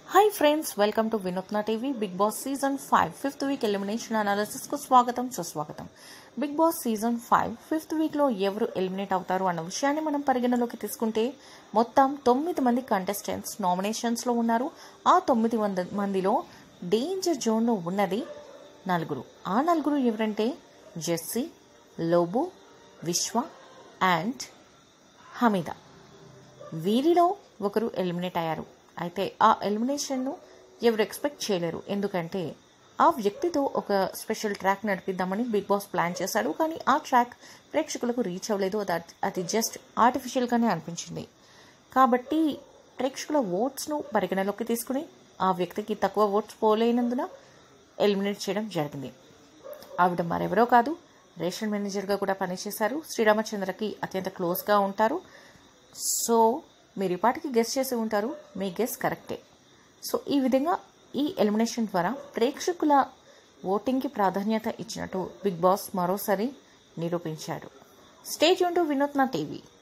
hi friends welcome to Vinoothna TV Bigg Boss season five fifth week elimination analysis కు స్వాగతం సుస్వాగతం Bigg Boss season five fifth week లో ఎవరు eliminate అవుతారు అన్న విషయాన్ని మనం పరిగణలోకి తీసుకుంటే మొత్తం తొమ్మిది మంది కంటెస్టెంట్స్ నామినేషన్స్ లో ఉన్నారు ఆ తొమ్మిది వంద మందిలో డేంజర్ జోన్ లో ఉన్నది నలుగురు ఆ నలుగురు ఎవరంటే జెస్సీ లోబు విశ్వ అండ్ హమీదా వీరిలో ఒకరు ఎలిమినేట్ అయ్యారు అయితే ఆ ఎలిమినేషన్ను ఎవరు ఎక్స్పెక్ట్ చేయలేరు ఎందుకంటే ఆ వ్యక్తితో ఒక స్పెషల్ ట్రాక్ నడిపిద్దామని బిగ్ బాస్ ప్లాన్ చేశాడు కానీ ఆ ట్రాక్ ప్రేక్షకులకు రీచ్ అవ్వలేదు అది అది జస్ట్ ఆర్టిఫిషియల్గానే అనిపించింది కాబట్టి ప్రేక్షకుల ఓట్స్ను పరిగణలోకి తీసుకుని ఆ వ్యక్తికి తక్కువ ఓట్స్ పోలేనందున ఎలిమినేట్ చేయడం జరిగింది ఆవిడ మరెవరో కాదు రేషన్ మేనేజర్గా కూడా పనిచేశారు శ్రీరామచంద్రకి అత్యంత క్లోజ్గా ఉంటారు సో మీరు ఇప్పటికి గెస్ట్ చేసి ఉంటారు మీ గెస్ కరెక్టే సో ఈ విధంగా ఈ ఎలిమినేషన్ ద్వారా ప్రేక్షకుల ఓటింగ్కి ప్రాధాన్యత ఇచ్చినట్టు బిగ్ బాస్ మరోసారి నిరూపించాడు స్టేజ్ యూన్ టు వినూత్న టీవీ